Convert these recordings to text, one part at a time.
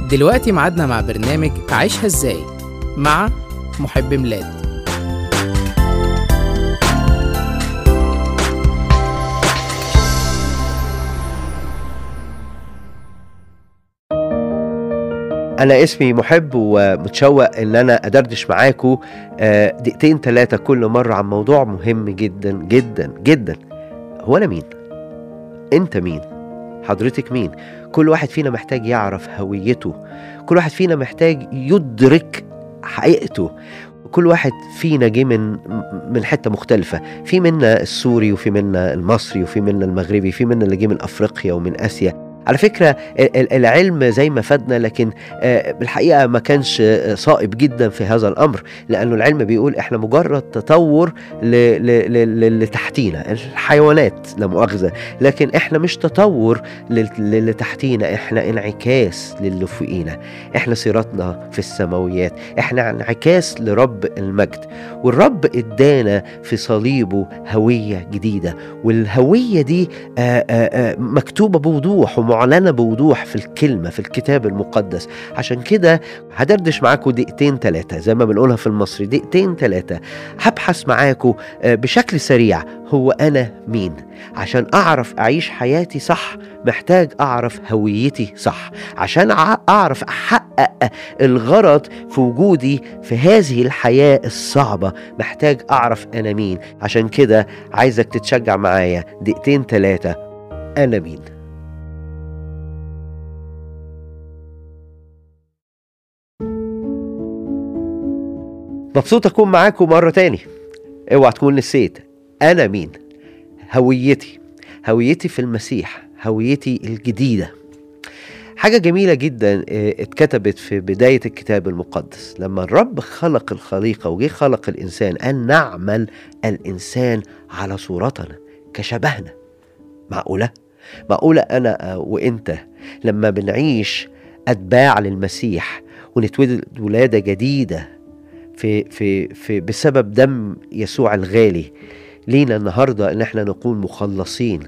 دلوقتي ميعادنا مع برنامج عيشها ازاي مع محب ميلاد انا اسمي محب ومتشوق ان انا ادردش معاكم آه، دقيقتين ثلاثه كل مره عن موضوع مهم جدا جدا جدا هو انا مين انت مين حضرتك مين كل واحد فينا محتاج يعرف هويته كل واحد فينا محتاج يدرك حقيقته كل واحد فينا جه من من حته مختلفه في منا السوري وفي منا المصري وفي منا المغربي في منا اللي جه من افريقيا ومن اسيا على فكرة العلم زي ما فادنا لكن بالحقيقة ما كانش صائب جدا في هذا الأمر لأنه العلم بيقول إحنا مجرد تطور لتحتينا الحيوانات لا مؤاخذة لكن إحنا مش تطور للي تحتينا إحنا انعكاس للي فوقينا إحنا سيرتنا في السماويات إحنا انعكاس لرب المجد والرب إدانا في صليبه هوية جديدة والهوية دي مكتوبة بوضوح ومعلنة بوضوح في الكلمة في الكتاب المقدس عشان كده هدردش معاكم دقيقتين ثلاثة زي ما بنقولها في المصري دقيقتين ثلاثة هبحث معاكم بشكل سريع هو أنا مين عشان أعرف أعيش حياتي صح محتاج أعرف هويتي صح عشان أعرف أحقق الغرض في وجودي في هذه الحياة الصعبة محتاج أعرف أنا مين عشان كده عايزك تتشجع معايا دقيقتين ثلاثة أنا مين مبسوط اكون معاكم مره تاني اوعى تكون نسيت انا مين هويتي هويتي في المسيح هويتي الجديده حاجه جميله جدا اتكتبت في بدايه الكتاب المقدس لما الرب خلق الخليقه وجه خلق الانسان قال نعمل الانسان على صورتنا كشبهنا معقوله معقوله انا وانت لما بنعيش اتباع للمسيح ونتولد ولاده جديده في في في بسبب دم يسوع الغالي لينا النهارده ان احنا نكون مخلصين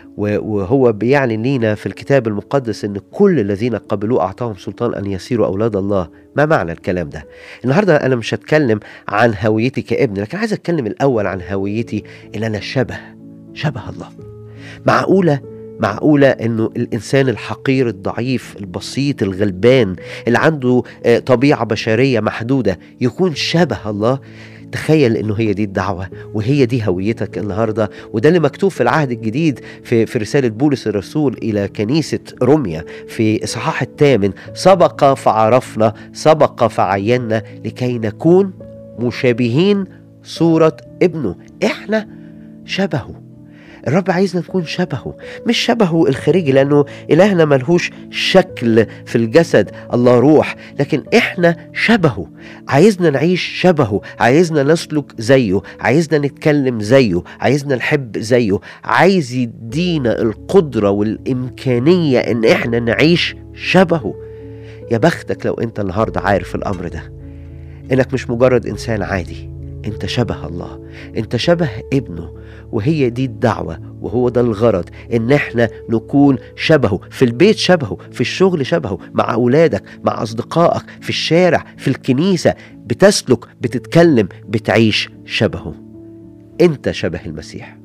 وهو بيعلن لينا في الكتاب المقدس ان كل الذين قبلوه اعطاهم سلطان ان يصيروا اولاد الله ما معنى الكلام ده النهارده انا مش هتكلم عن هويتي كابن لكن عايز اتكلم الاول عن هويتي ان انا شبه شبه الله معقوله معقولة انه الانسان الحقير الضعيف البسيط الغلبان اللي عنده طبيعة بشرية محدودة يكون شبه الله تخيل انه هي دي الدعوه وهي دي هويتك النهارده وده اللي مكتوب في العهد الجديد في في رساله بولس الرسول الى كنيسه روميا في اصحاح الثامن سبق فعرفنا سبق فعينا لكي نكون مشابهين صوره ابنه احنا شبهه الرب عايزنا نكون شبهه مش شبهه الخارجي لانه الهنا ملهوش شكل في الجسد الله روح لكن احنا شبهه عايزنا نعيش شبهه عايزنا نسلك زيه عايزنا نتكلم زيه عايزنا نحب زيه عايز يدينا القدرة والإمكانية ان احنا نعيش شبهه يا بختك لو انت النهاردة عارف الامر ده انك مش مجرد انسان عادي انت شبه الله انت شبه ابنه وهي دي الدعوة وهو ده الغرض ان احنا نكون شبهه في البيت شبهه في الشغل شبهه مع اولادك مع اصدقائك في الشارع في الكنيسة بتسلك بتتكلم بتعيش شبهه انت شبه المسيح